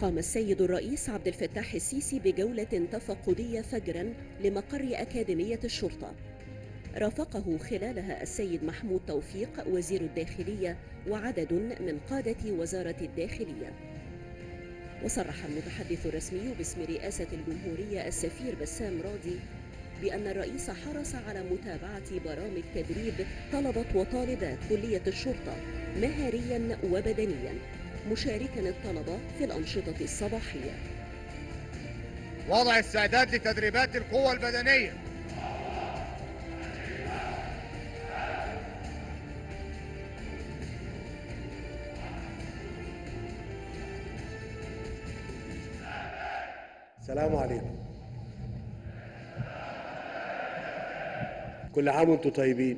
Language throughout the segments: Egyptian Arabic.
قام السيد الرئيس عبد الفتاح السيسي بجولة تفقدية فجرا لمقر أكاديمية الشرطة رافقه خلالها السيد محمود توفيق وزير الداخلية وعدد من قادة وزارة الداخلية وصرح المتحدث الرسمي باسم رئاسة الجمهورية السفير بسام راضي بأن الرئيس حرص على متابعة برامج تدريب طلبة وطالبات كلية الشرطة مهاريا وبدنيا مشاركا الطلبة في الأنشطة الصباحية وضع استعداد لتدريبات القوة البدنية السلام عليكم كل عام وانتم طيبين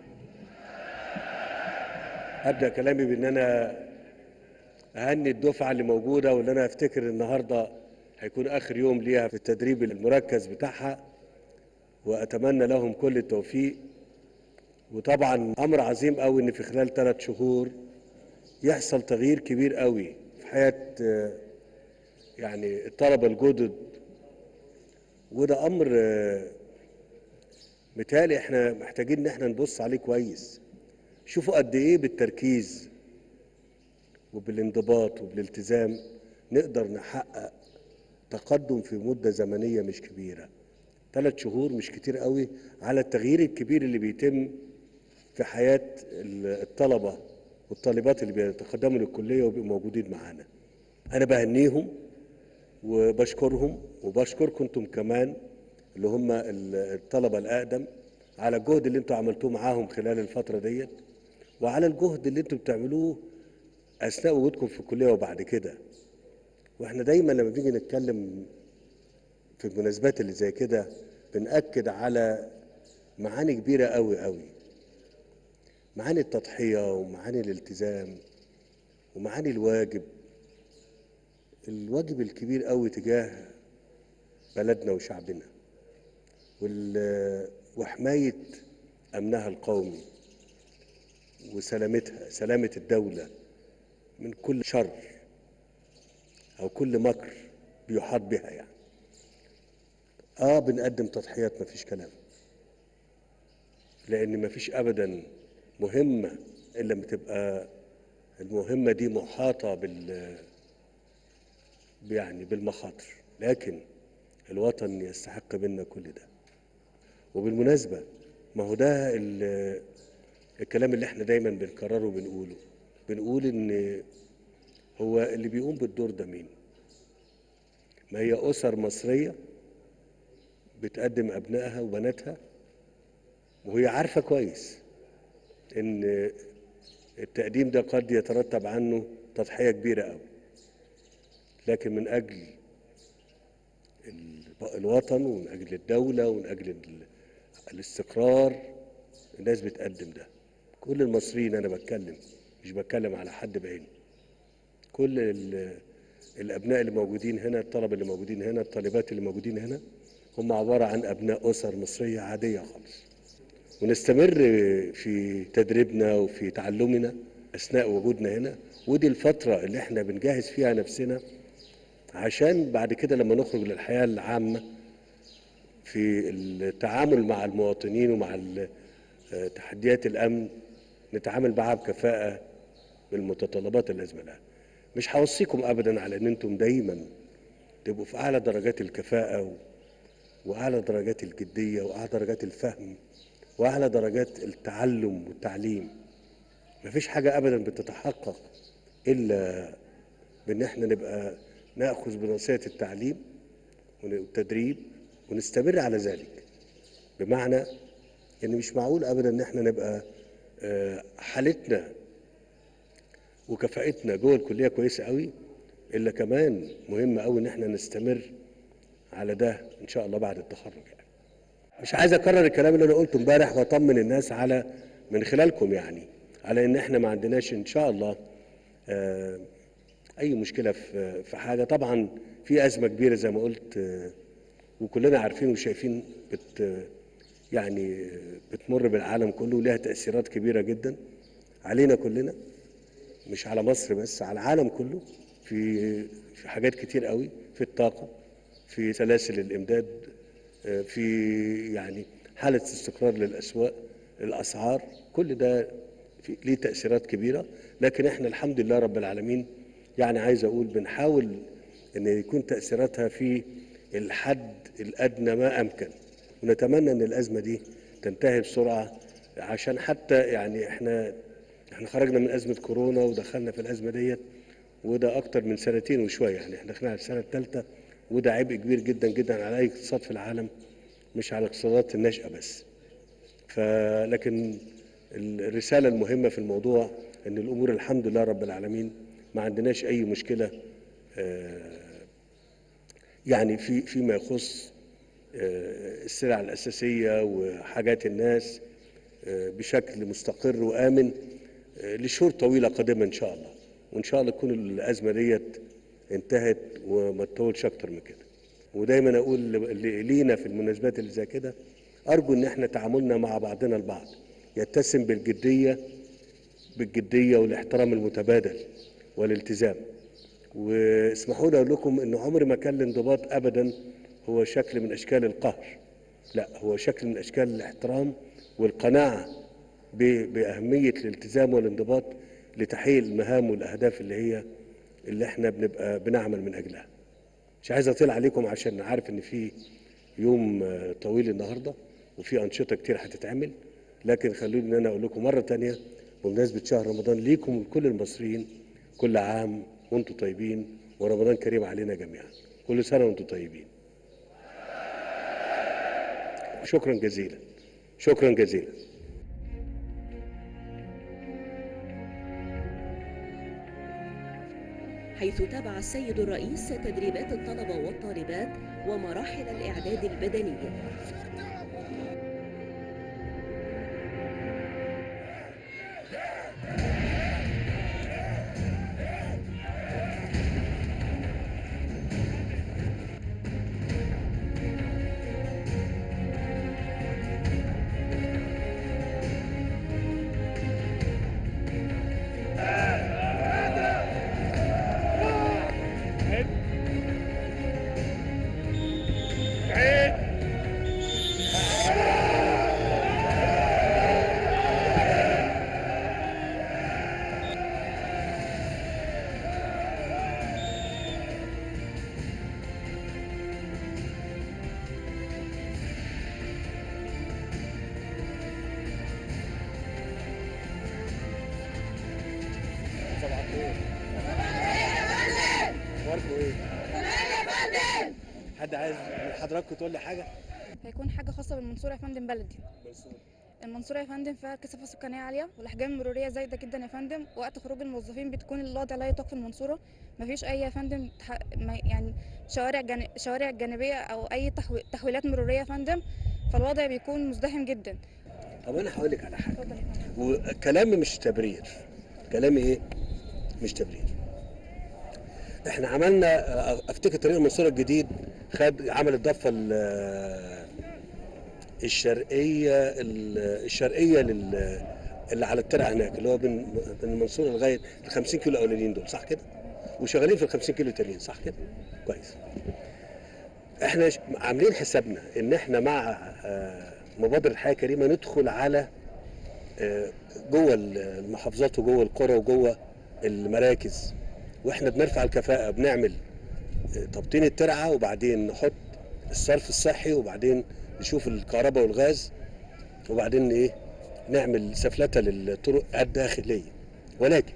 ابدا كلامي بان انا اهني الدفعه اللي موجوده واللي انا افتكر النهارده هيكون اخر يوم ليها في التدريب المركز بتاعها واتمنى لهم كل التوفيق وطبعا امر عظيم قوي ان في خلال ثلاث شهور يحصل تغيير كبير قوي في حياه آه، يعني الطلبه الجدد وده امر آه، متهيألي احنا محتاجين ان احنا نبص عليه كويس شوفوا قد ايه بالتركيز وبالانضباط وبالالتزام نقدر نحقق تقدم في مدة زمنية مش كبيرة ثلاث شهور مش كتير قوي على التغيير الكبير اللي بيتم في حياة ال- الطلبة والطالبات اللي بيتقدموا للكلية وبيبقوا موجودين معانا أنا بهنيهم وبشكرهم وبشكركم انتم كمان اللي هم ال- الطلبة الأقدم على الجهد اللي انتم عملتوه معاهم خلال الفترة ديت وعلى الجهد اللي انتم بتعملوه أثناء وجودكم في الكلية وبعد كده واحنا دايما لما بنيجي نتكلم في المناسبات اللي زي كده بنأكد على معاني كبيرة قوي قوي معاني التضحية ومعاني الالتزام ومعاني الواجب الواجب الكبير قوي تجاه بلدنا وشعبنا وال- وحماية أمنها القومي وسلامتها سلامة الدولة من كل شر أو كل مكر بيحاط بها يعني آه بنقدم تضحيات مفيش كلام لأن مفيش أبدا مهمة إلا لما تبقى المهمة دي محاطة بال يعني بالمخاطر لكن الوطن يستحق منا كل ده وبالمناسبة ما هو ده ال- الكلام اللي احنا دايما بنكرره وبنقوله بنقول ان هو اللي بيقوم بالدور ده مين ما هي أسر مصرية بتقدم أبنائها وبناتها وهي عارفة كويس إن التقديم ده قد يترتب عنه تضحية كبيرة أوي لكن من أجل ال- الوطن ومن أجل الدولة ومن أجل ال- الاستقرار الناس بتقدم ده كل المصريين أنا بتكلم مش بتكلم على حد بعينه كل ال- الأبناء اللي موجودين هنا الطلبة اللي موجودين هنا الطالبات اللي موجودين هنا هم عبارة عن أبناء أسر مصرية عادية خالص ونستمر في تدريبنا وفي تعلمنا أثناء وجودنا هنا ودي الفترة اللي احنا بنجهز فيها نفسنا عشان بعد كده لما نخرج للحياة العامة في التعامل مع المواطنين ومع ال- آه، تحديات الأمن نتعامل معاها بكفاءة بالمتطلبات اللازمة لها مش هوصيكم أبدا على أن أنتم دايما تبقوا في أعلى درجات الكفاءة و... وأعلى درجات الجدية وأعلى درجات الفهم وأعلى درجات التعلم والتعليم مفيش حاجة أبدا بتتحقق إلا بإن إحنا نبقى نأخذ بنصيحة التعليم والتدريب ونستمر على ذلك بمعنى إن مش معقول أبدا إن إحنا نبقى آه، حالتنا وكفاءتنا جوه الكلية كويسة قوي إلا كمان مهم قوي إن إحنا نستمر على ده إن شاء الله بعد التخرج يعني. مش عايز اكرر الكلام اللي انا قلته امبارح واطمن الناس على من خلالكم يعني على ان احنا ما عندناش ان شاء الله آه، اي مشكله في في حاجه طبعا في ازمه كبيره زي ما قلت آه، وكلنا عارفين وشايفين بت يعني آه، بتمر بالعالم كله ولها تاثيرات كبيره جدا علينا كلنا مش على مصر بس على العالم كله في في حاجات كتير قوي في الطاقه في سلاسل الامداد آه، في يعني حاله استقرار للاسواق الاسعار كل ده في ليه تاثيرات كبيره لكن احنا الحمد لله رب العالمين يعني عايز اقول بنحاول ان يكون تاثيراتها في الحد الادنى ما امكن ونتمنى ان الازمه دي تنتهي بسرعه عشان حتى يعني احنا احنا خرجنا من ازمه كورونا ودخلنا في الازمه ديت وده اكتر من سنتين وشويه يعني احنا داخلين على السنه الثالثه وده عبء كبير جدا جدا على اي اقتصاد في العالم مش على الاقتصادات الناشئه بس فلكن الرساله المهمه في الموضوع ان الامور الحمد لله رب العالمين ما عندناش اي مشكله آه، يعني في فيما يخص آه، السلع الاساسيه وحاجات الناس آه، بشكل مستقر وامن آه، لشهور طويله قادمه ان شاء الله وان شاء الله تكون الازمه ديت انتهت وما تطولش اكتر من كده ودايما اقول ل- لينا في المناسبات اللي زي كده ارجو ان احنا تعاملنا مع بعضنا البعض يتسم بالجديه بالجديه والاحترام المتبادل والالتزام واسمحوا لي اقول لكم ان عمر ما كان الانضباط ابدا هو شكل من اشكال القهر لا هو شكل من اشكال الاحترام والقناعه ب- باهميه الالتزام والانضباط لتحقيق المهام والاهداف اللي هي اللي احنا بنبقى بنعمل من اجلها مش عايز اطيل عليكم عشان عارف ان في يوم آه، طويل النهارده وفي انشطه كتير هتتعمل لكن خلوني ان انا اقول لكم مره تانية بمناسبه شهر رمضان ليكم ولكل المصريين كل عام وانتم طيبين ورمضان كريم علينا جميعا كل سنه وانتم طيبين شكرا جزيلا شكرا جزيلا حيث تابع السيد الرئيس تدريبات الطلبة والطالبات ومراحل الإعداد البدني صباح الخير اخباركم ايه؟ حد عايز من حضراتكم تقول لي حاجه؟ هيكون حاجة خاصة بالمنصورة يا فندم بلدي المنصورة يا فندم فيها كثافة سكانية عالية والأحجام المرورية زايدة جدا يا فندم وقت خروج الموظفين بتكون الوضع لا يطاق في المنصورة مفيش أي يا فندم تح... ما يعني شوارع جان... شوارع جانبية أو أي تحو... تحويلات مرورية يا فندم فالوضع بيكون مزدحم جدا طب انا هقول لك على حاجه اتفضل يا فندم وكلامي مش تبرير كلامي ايه مش تبرير احنا عملنا افتكر طريق المنصوره الجديد خد عمل الضفه ال- الشرقيه ال- الشرقيه لل اللي على الترع هناك اللي هو من من المنصوره لغايه ال 50 كيلو الاولانيين دول صح كده؟ وشغالين في ال 50 كيلو التانيين صح كده؟ كويس. احنا ش- عاملين حسابنا ان احنا مع آه، مبادره حياه كريمه ندخل على آه، جوه المحافظات وجوه القرى وجوه المراكز واحنا بنرفع الكفاءه بنعمل آه، تبطين الترعه وبعدين نحط الصرف الصحي وبعدين نشوف الكهرباء والغاز وبعدين ايه نعمل سفلته للطرق الداخليه ولكن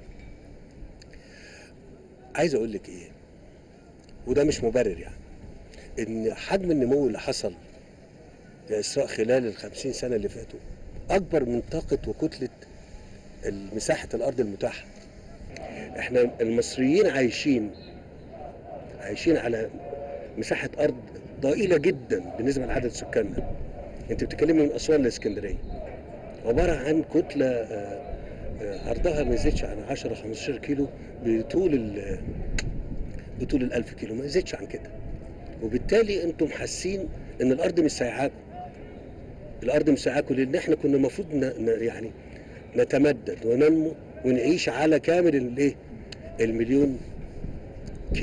عايز اقول لك ايه وده مش مبرر يعني ان حجم النمو اللي حصل يا اسراء خلال الخمسين سنه اللي فاتوا اكبر من طاقه وكتله مساحه الارض المتاحه احنا المصريين عايشين عايشين على مساحه ارض ضئيله جدا بالنسبه لعدد سكاننا انت بتتكلمي من اسوان لاسكندريه عباره عن كتله آه، آه، عرضها ما يزيدش عن 10 15 كيلو بطول ال- بطول ال 1000 كيلو ما يزيدش عن كده وبالتالي انتم حاسين ان الارض مش سايعاكم الارض مش سايعاكم لان احنا كنا المفروض ن... ن... يعني نتمدد وننمو ونعيش على كامل الايه المليون كيلو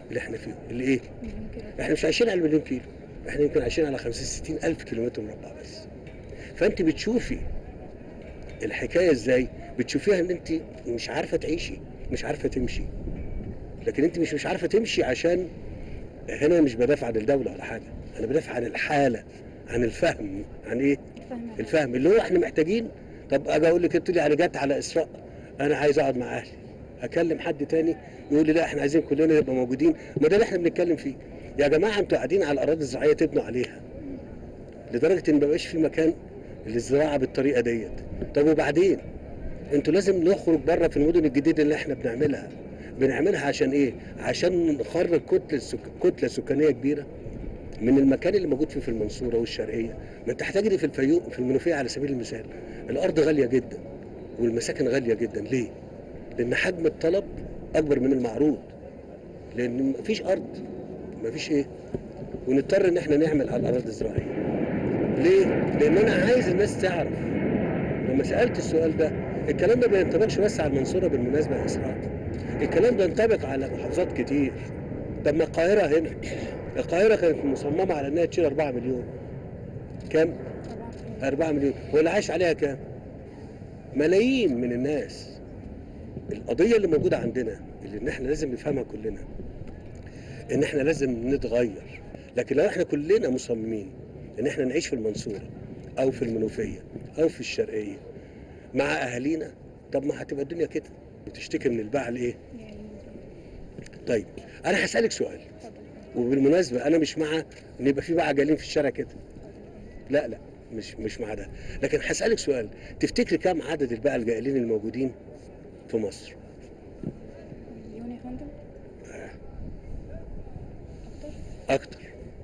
اللي احنا فيه اللي ايه مليون كيلو احنا مش عايشين على مليون كيلو احنا يمكن عايشين على 50 60 الف كيلومتر مربع بس فانت بتشوفي الحكايه ازاي بتشوفيها ان انت مش عارفه تعيشي مش عارفه تمشي لكن انت مش مش عارفه تمشي عشان هنا مش بدافع عن الدوله ولا حاجه انا بدافع عن الحاله عن الفهم عن ايه فاهمة الفهم اللي هو احنا محتاجين طب اجي اقول لك انت لي انا جت على اسراء انا عايز اقعد مع اهلي اكلم حد تاني يقول لي لا احنا عايزين كلنا نبقى موجودين ما ده اللي احنا بنتكلم فيه يا جماعه انتوا قاعدين على الاراضي الزراعيه تبنوا عليها لدرجه ان ما بقاش في مكان للزراعه بالطريقه ديت طب وبعدين انتوا لازم نخرج بره في المدن الجديده اللي احنا بنعملها بنعملها عشان ايه عشان نخرج كتله سك... كتله سكانيه كبيره من المكان اللي موجود فيه في المنصوره والشرقيه ما انت هتجري في الفيوم في المنوفيه على سبيل المثال الارض غاليه جدا والمساكن غاليه جدا ليه لان حجم الطلب اكبر من المعروض لان مفيش ارض مفيش ايه ونضطر ان احنا نعمل على الاراضي الزراعيه ليه لان انا عايز الناس تعرف لما سالت السؤال ده الكلام ده ما ينطبقش بس على المنصوره بالمناسبه يا اسراء الكلام ده ينطبق على محافظات كتير طب ما القاهره هنا القاهره كانت مصممه على انها تشيل 4 مليون كام 4 مليون واللي عايش عليها كام ملايين من الناس القضيه اللي موجوده عندنا اللي ان احنا لازم نفهمها كلنا ان احنا لازم نتغير لكن لو احنا كلنا مصممين ان احنا نعيش في المنصوره او في المنوفيه او في الشرقيه مع اهالينا طب ما هتبقى الدنيا كده بتشتكي من الباعة ايه يعني طيب انا هسالك سؤال اتفضل وبالمناسبه انا مش مع ان يبقى في بقى جالين في الشارع كده لا لا مش مش مع ده لكن هسالك سؤال تفتكري كم عدد البقى الجائلين الموجودين في مصر مليون يا فندم اكتر اكتر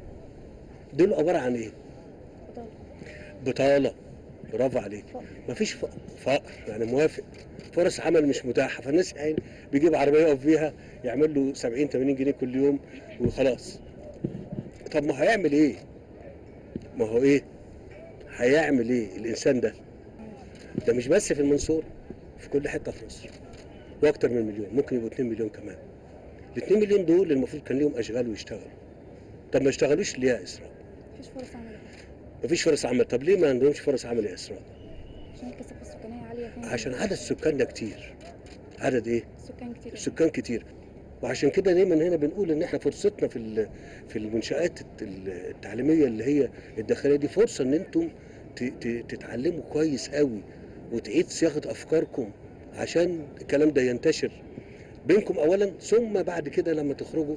دول عباره عن ايه بطالة بطاله برافو عليك فقر. مفيش فقر فقر يعني موافق فرص عمل مش متاحه فالناس يعني بيجيب عربيه يقف فيها يعمل له 70 80 جنيه كل يوم وخلاص طب ما هيعمل ايه ما هو ايه هيعمل ايه الانسان ده ده مش بس في المنصورة في كل حته في مصر واكتر من مليون ممكن يبقوا 2 مليون كمان ال 2 مليون دول المفروض كان ليهم اشغال ويشتغلوا طب ما اشتغلوش ليه يا اسراء مفيش فرص عمل مفيش فرص عمل طب ليه ما عندهمش فرص عمل يا اسراء عشان الكثافة السكانية عالية فين عشان عدد سكاننا كتير عدد ايه السكان كتير السكان كتير وعشان كده دايما هنا بنقول ان احنا فرصتنا في ال- في المنشات الت- التعليميه اللي هي الداخليه دي فرصه ان انتم ت- ت- تتعلموا كويس قوي وتعيد صياغه افكاركم عشان الكلام ده ينتشر بينكم اولا ثم بعد كده لما تخرجوا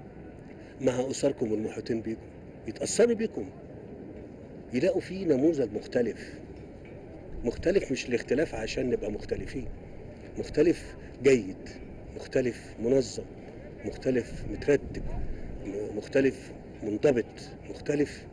مع اسركم والمحيطين بيكم يتاثروا بيكم يلاقوا فيه نموذج مختلف مختلف مش الاختلاف عشان نبقى مختلفين مختلف جيد مختلف منظم مختلف مترتب م- مختلف منضبط مختلف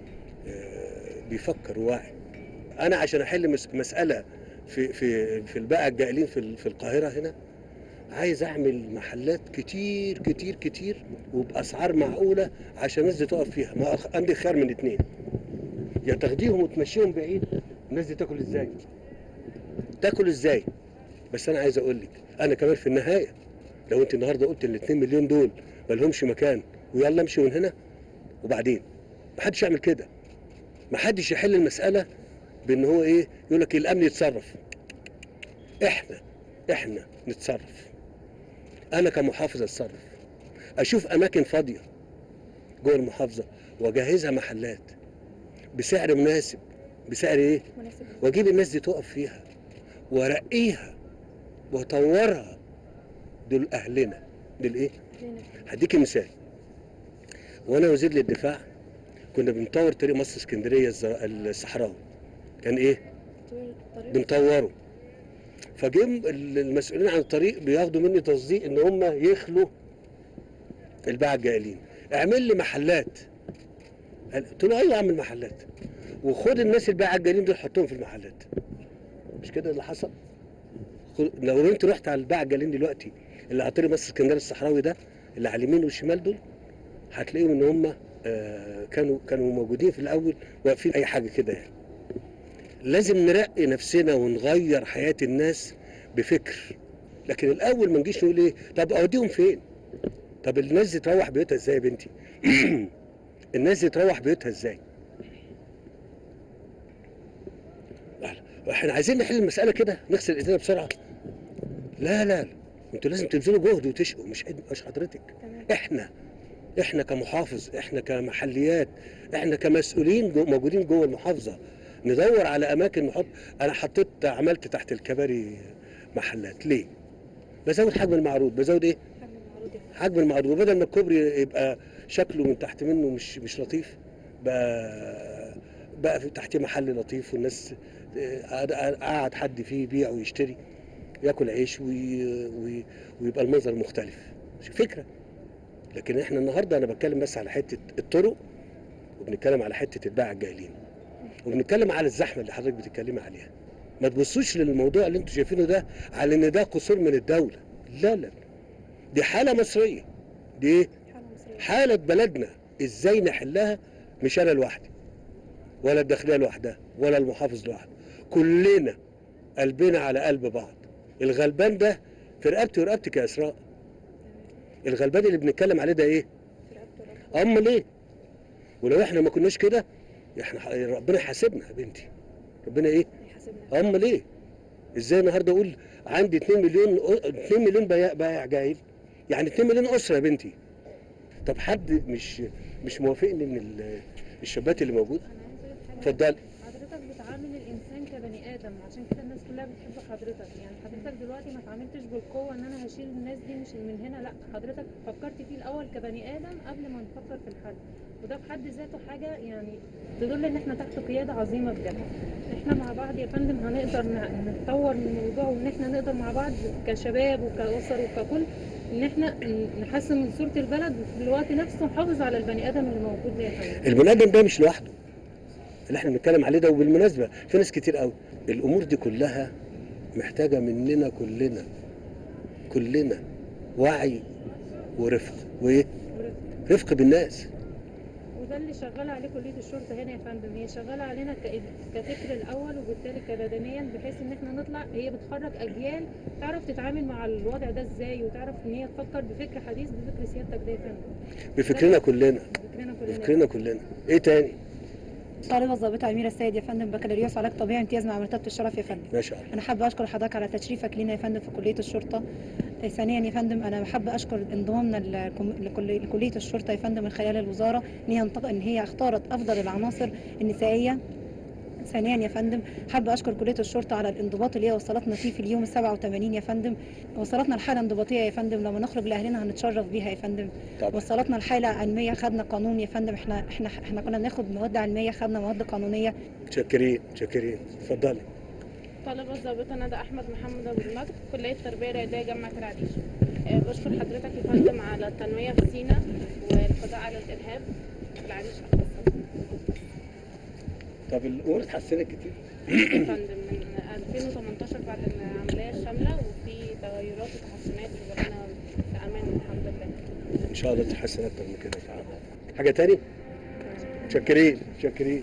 آه، بيفكر واعي انا عشان احل مس- مساله في في في البقى الجائلين في ال- في القاهره هنا عايز اعمل محلات كتير كتير كتير وباسعار معقوله عشان الناس دي تقف فيها ما أخ- عندي خيار من اتنين يا تاخديهم وتمشيهم بعيد الناس دي تاكل ازاي تاكل ازاي بس انا عايز اقول لك انا كمان في النهايه لو انت النهارده قلت ال 2 مليون دول ما لهمش مكان ويلا امشي من هنا وبعدين ما حدش يعمل كده ما حدش يحل المساله بان هو ايه يقول لك الامن يتصرف احنا احنا نتصرف انا كمحافظ اتصرف اشوف اماكن فاضيه جوه المحافظه واجهزها محلات بسعر مناسب بسعر ايه مناسب واجيب الناس دي تقف فيها وارقيها واطورها دول اهلنا دول ايه لينا هديكي مثال وانا وزير للدفاع كنا بنطور طريق مصر اسكندريه الزر- الصحراوي كان ايه طول الطريق بنطوره فجم ال- المسؤولين عن الطريق بياخدوا مني تصديق ان هم يخلوا الباعة الجائلين اعمل لي محلات قال- قلت له ايوه اعمل محلات وخد الناس الباعة الجائلين دول حطهم في المحلات مش كده اللي حصل خد- لو انت رحت على الباعة الجائلين دلوقتي اللي على طريق مصر اسكندريه الصحراوي ده اللي على اليمين والشمال دول هتلاقيهم ان هم آه، كانوا كانوا موجودين في الاول واقفين اي حاجه كده يعني لازم نرقي نفسنا ونغير حياة الناس بفكر لكن الأول ما نجيش نقول إيه طب أوديهم فين طب الناس دي تروح بيوتها ازاي يا بنتي الناس دي تروح بيوتها ازاي احنا عايزين نحل المساله كده نغسل ايدينا بسرعه لا لا لا انتوا لازم تبذلوا جهد وتشقوا مش إد- مش حضرتك تمام احنا احنا كمحافظ احنا كمحليات احنا كمسؤولين جو موجودين جوه المحافظه ندور على اماكن نحط انا حطيت عملت تحت الكباري محلات ليه بزود حجم المعروض بزود ايه حجم المعروض يكون. حجم المعروض وبدل ما الكوبري يبقى شكله من تحت منه مش مش لطيف بقى بقى في تحتيه محل لطيف والناس آه، قاعد قاعد حد فيه يبيع ويشتري ياكل عيش وي وي ويبقى المنظر مختلف مش فكره لكن احنا النهارده انا بتكلم بس على حته الطرق وبنتكلم على حته الباعة الجاهلين وبنتكلم على الزحمه اللي حضرتك بتتكلمي عليها ما تبصوش للموضوع اللي انتوا شايفينه ده على ان ده قصور من الدوله لا لا دي حاله مصريه دي ايه حالة مصرية حالة بلدنا ازاي نحلها مش انا لوحدي ولا الداخلية لوحدها ولا المحافظ لوحده كلنا قلبنا على قلب بعض الغلبان ده في رقبتي ورقبتك يا اسراء الغلبان اللي بنتكلم عليه ده ايه في رقبته رقبة. امال ايه ولو احنا ما كناش كده احنا ح- ربنا يحاسبنا يا بنتي ربنا ايه هيحاسبنا امال ايه ازاي النهارده اقول عندي 2 مليون 2 مليون بياع بائع جاهل يعني 2 مليون اسره يا بنتي طب حد مش مش موافقني من ال- الشابات اللي موجوده انا عايز اقول حاجه اتفضلي حضرتك بتعامل الانسان كبني ادم عشان كده الناس كلها بتحب حضرتك يعني حضرتك دلوقتي ما اتعاملتش بالقوه ان انا هشيل الناس دي مش من هنا لا حضرتك فكرت فيه الاول كبني ادم قبل ما نفكر في الحل وده في حد ذاته حاجه يعني تدل ان احنا تحت قياده عظيمه بجد احنا مع بعض يا فندم هنقدر ن- نتطور من الموضوع وان احنا نقدر مع بعض كشباب وكاسر وككل ان احنا ن- نحسن من صوره البلد وفي الوقت نفسه نحافظ على البني ادم اللي موجود ده يا فندم البني ادم ده مش لوحده اللي احنا بنتكلم عليه ده وبالمناسبه في ناس كتير قوي الامور دي كلها محتاجه مننا كلنا كلنا وعي ورفق وايه رفق بالناس وده اللي شغال عليه كليه الشرطه هنا يا فندم هي شغاله علينا ك- كفكر الاول وبالتالي كبدنيا بحيث ان احنا نطلع هي بتخرج اجيال تعرف تتعامل مع الوضع ده ازاي وتعرف ان هي تفكر بفكر حديث بفكر سيادتك ده يا فندم بفكرنا كلنا بفكرنا كلنا بفكرنا كلنا ايه تاني طالبة الضابطة أميرة السيد يا فندم بكالوريوس علاج طبيعي امتياز مع مرتبة الشرف يا فندم ما شاء الله أنا حابة أشكر حضرتك على تشريفك لينا يا فندم في كلية الشرطة آه، ثانيا يا فندم أنا حابة أشكر انضمامنا لكم- لكل- لكلية الشرطة يا فندم من خلال الوزارة إن هي انتق- إن هي اختارت أفضل العناصر النسائية ثانيا يا فندم حابة أشكر كلية الشرطة على الانضباط اللي هي وصلتنا فيه في اليوم ال 87 يا فندم وصلتنا لحالة انضباطية يا فندم لما نخرج لأهلنا هنتشرف بيها يا فندم طبعا وصلتنا لحالة علمية خدنا قانون يا فندم احنا احنا احنا كنا بناخد مواد علمية خدنا مواد قانونية متشكرين متشكرين اتفضلي طالبة الضابطة ندى أحمد محمد أبو المجد كلية التربية الرياضية جامعة العريش آه، بشكر حضرتك يا فندم على التنمية في سينا والقضاء على الإرهاب في العريش أخصائي طب الامور اتحسنت كتير يا فندم من 2018 بعد العملية الشاملة وفي تغيرات وتحسنات وبقينا في أمان الحمد لله ان شاء الله تتحسن اكتر من كده تعالى حاجه تاني متشكرين متشكرين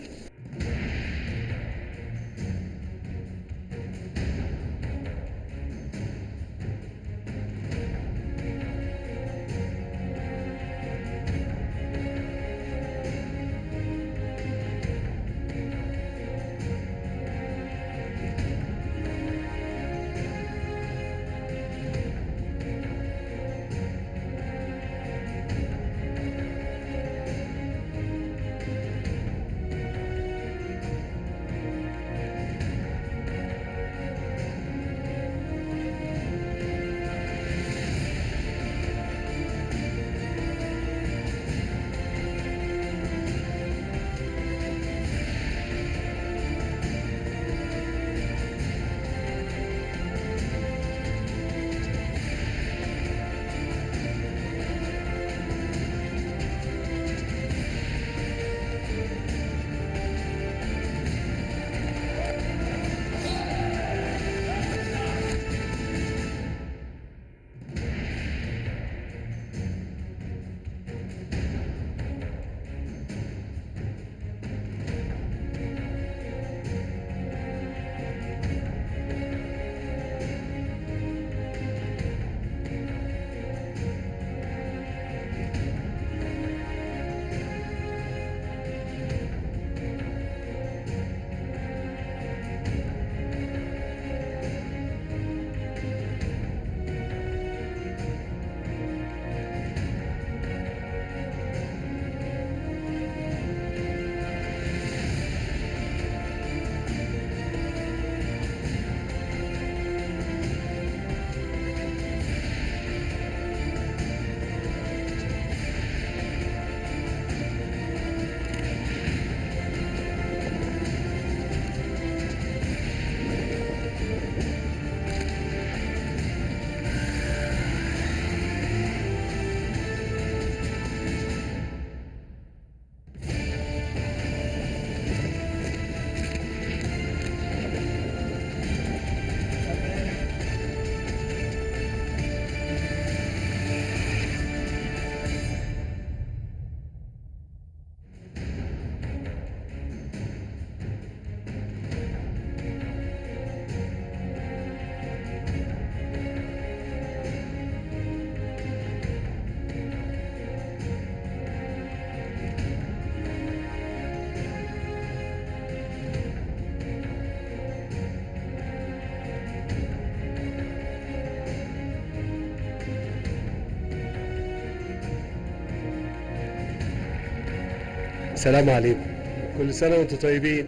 السلام عليكم كل سنة وانتم طيبين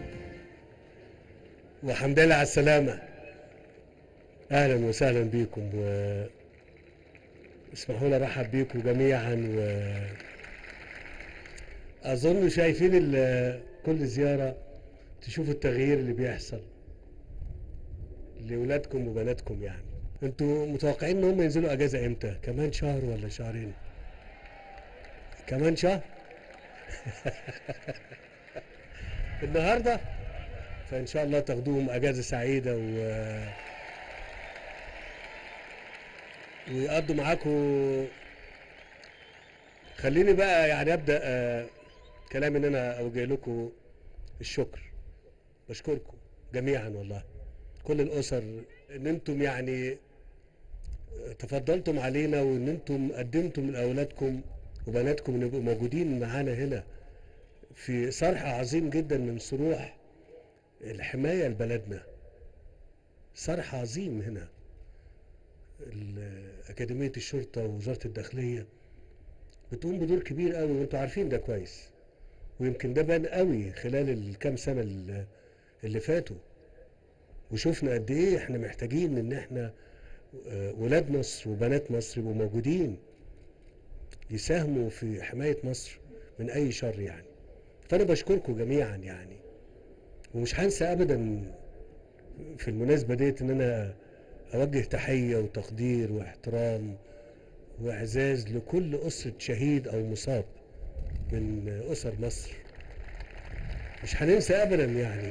وحمد لله على السلامة أهلا وسهلا بكم و اسمحوا لي أرحب بكم جميعا و أظن شايفين ال- كل زيارة تشوفوا التغيير اللي بيحصل لأولادكم وبناتكم يعني انتوا متوقعين ان هم ينزلوا اجازة امتى كمان شهر ولا شهرين كمان شهر النهارده فان شاء الله تاخدوهم اجازه سعيده و ويقضوا معاكم خليني بقى يعني ابدا آه، كلامي ان انا اوجه لكم الشكر بشكركم جميعا والله كل الاسر ان انتم يعني تفضلتم علينا وان انتم قدمتم لاولادكم وبناتكم ان يبقوا موجودين معانا هنا في صرح عظيم جدا من صروح الحماية لبلدنا صرح عظيم هنا ال- أكاديمية الشرطة ووزارة الداخلية بتقوم بدور كبير قوي وانتوا عارفين ده كويس ويمكن ده بان قوي خلال الكام سنة اللي- اللي فاتوا وشفنا قد ايه احنا محتاجين ان احنا آه، ولاد مصر وبنات مصر يبقوا موجودين يساهموا في حماية مصر من أي شر يعني فأنا بشكركم جميعا يعني ومش هنسى أبدا في المناسبة ديت إن أنا أوجه تحية وتقدير واحترام وإعزاز لكل أسرة شهيد أو مصاب من أسر مصر مش هننسى أبدا يعني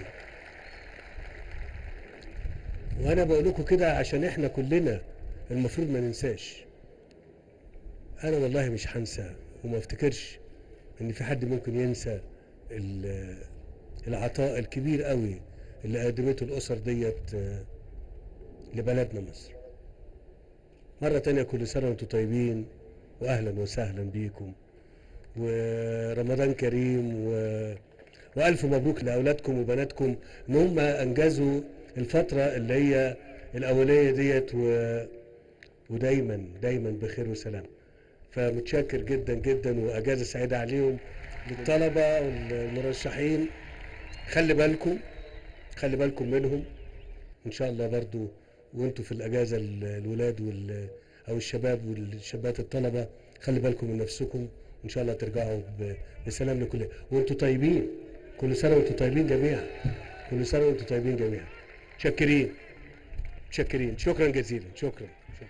وأنا بقول لكم كده عشان إحنا كلنا المفروض ما ننساش انا والله مش هنسى وما افتكرش ان في حد ممكن ينسى ال- العطاء الكبير قوي اللي قدمته الاسر ديت آه، لبلدنا مصر مرة تانية كل سنة وانتم طيبين واهلا وسهلا بيكم ورمضان كريم و... والف مبروك لاولادكم وبناتكم ان هم انجزوا الفترة اللي هي الاولية ديت و... ودايما دايما بخير وسلام فمتشكر جدا جدا واجازه سعيده عليهم للطلبه والمرشحين خلي بالكم خلي بالكم منهم ان شاء الله برضو وانتوا في الاجازه ال- الولاد وال او الشباب والشابات الطلبه خلي بالكم من نفسكم وان شاء الله ترجعوا ب- بسلام لكل وانتوا طيبين كل سنه وانتوا طيبين جميعا كل سنه وانتوا طيبين جميعا متشكرين متشكرين شكرا جزيلا شكرا شكرا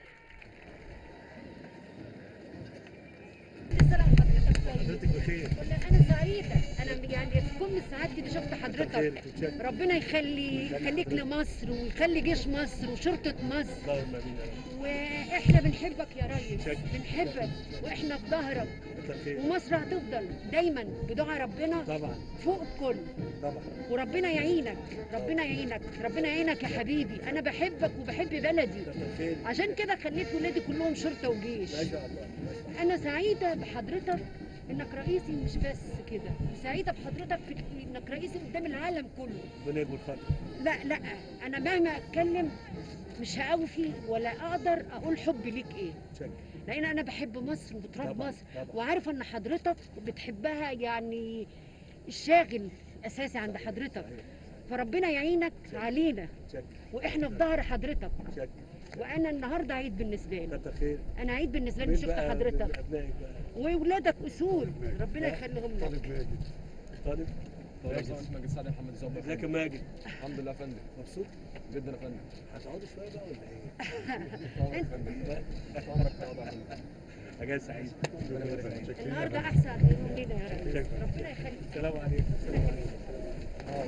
حضرتك بخير انا سعيده انا يعني في كل سعادتي اللي شفت حضرتك بخير متشكر ربنا يخلي يخليك لمصر ويخلي جيش مصر وشرطه مصر اللهم امين يا رب واحنا بنحبك يا ريس شكرا. بنحبك واحنا في ظهرك كتر خير ومصر هتفضل دايما بدعاء ربنا طبعا فوق الكل طبعا وربنا يعينك ربنا يعينك ربنا يعينك يا حبيبي انا بحبك وبحب بلدي كتر خير عشان كده خليت ولادي كلهم شرطه وجيش ما شاء الله ما شاء الله. انا سعيده بحضرتك انك رئيسي مش بس كده سعيده بحضرتك في انك رئيسي قدام العالم كله ربنا يكبر خاطرك لا لا انا مهما اتكلم مش هأوفي ولا اقدر اقول حبي ليك ايه شكرا لان انا بحب مصر وبتراب طبعا مصر طبعا وعارفه ان حضرتك بتحبها يعني الشاغل اساسي عند حضرتك صحيح. فربنا يعينك علينا شكرا واحنا في ظهر حضرتك شكرا وانا النهارده عيد بالنسبه لي كتر خير انا عيد بالنسبه لي مين شفت بقى حضرتك من ابنائك بقى واولادك اصول ربنا يخليهم لك طالب طالب ماجد سعد محمد زوبر ازيك يا ماجد الحمد لله يا فندم مبسوط جدا يا فندم هتقعدوا شويه بقى ولا ايه طبعا يا فندم عمرك تقعد يا فندم اجازه سعيده ربنا يسعدك. النهارده احسن يوم لينا يا رب شكرا. ربنا يخليك السلام عليكم السلام عليكم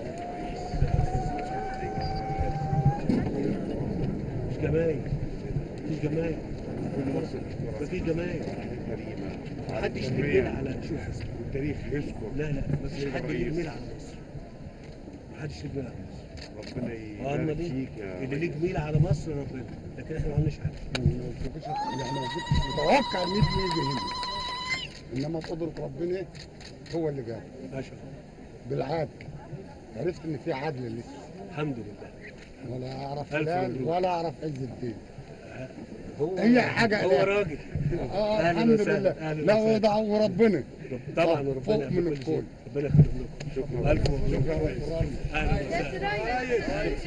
مش جمايل مفيش جمايل مفيش جمايل محدش ليه جميل على شوف التاريخ يذكر لا لا مفيش حد ليه جميل على مصر محدش ليه جميل على مصر ربنا اه يبارك امال فيك ايه يا اللي ليه جميل على مصر ربنا لكن احنا ما عملناش حاجه يعني ما كنتش متوقع ان ابني يجي هنا انما بقدرة ربنا هو اللي جاب ما شاء الله بالعدل عرفت ان في عدل لسه الحمد لله ولا اعرف ألف فلان مبروك. ولا اعرف عز الدين هو هي حاجة هو لا. راجل اه أهلاً الحمد وسهلاً، لله أهلاً لا وسهلاً. وضع وربنا طبعا فوق- ربنا فوق يخلي من كل الكل شيء. ربنا يخلي لكم شكرا الف مبروك شكرا يا قرآن. اهلا وسهلا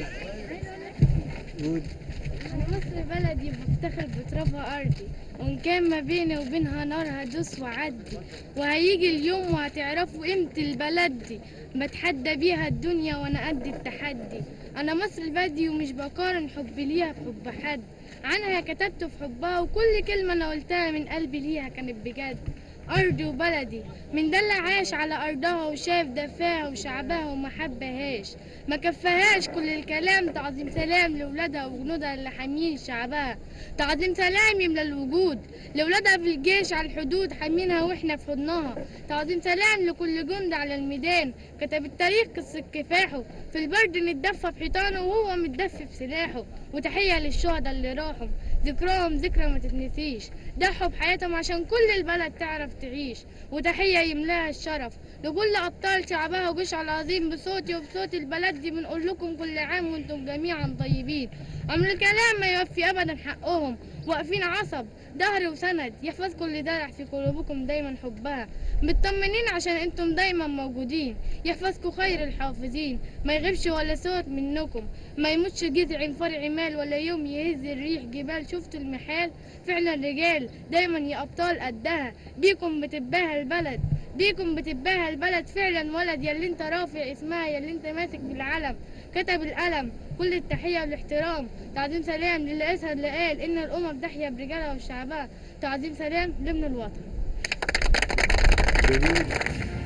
أنا مصر بلدي بفتخر بترابها أرضي وإن كان ما بيني وبينها نار هدوس وعدي وهيجي اليوم وهتعرفوا قيمة البلد دي بتحدى بيها الدنيا وأنا قد التحدي أنا مصر بلدي ومش بقارن حبي ليها بحب حد عنها كتبت في حبها وكل كلمة أنا قلتها من قلبي ليها كانت بجد أرضي وبلدي من ده اللي عاش على أرضها وشاف دفاها وشعبها وما حبهاش ما كفاهاش كل الكلام تعظيم سلام لولادها وجنودها اللي حامين شعبها تعظيم سلام يملى الوجود لولادها في الجيش على الحدود حامينها واحنا في حضنها تعظيم سلام لكل جند على الميدان كتب التاريخ قصة كفاحه في البرد نتدفى بحيطانه وهو متدفي بسلاحه وتحية للشهداء اللي راحوا ذكراهم ذكرى ما تتنسيش ضحوا بحياتهم عشان كل البلد تعرف تعيش وتحية يملاها الشرف لكل أبطال شعبها وجيش العظيم بصوتي وبصوت البلد دي بنقول لكم كل عام وانتم جميعا طيبين عمر الكلام ما يوفي أبدا حقهم واقفين عصب ظهر وسند يحفظ كل درع في قلوبكم دايما حبها مطمنين عشان انتم دايما موجودين يحفظكم خير الحافظين ما يغيبش ولا صوت منكم ما يموتش جذع فرع مال ولا يوم يهز الريح جبال شفتوا المحال فعلا رجال دايما يا ابطال قدها بيكم بتباهى البلد بيكم بتباهى البلد فعلا ولد يا اللي انت رافع اسمها يا اللي انت ماسك بالعلم كتب القلم كل التحية والاحترام تعظيم سلام للي اسهر اللي قال ان الامم تحيا برجالها وشعبها تعظيم سلام لمن الوطن جميل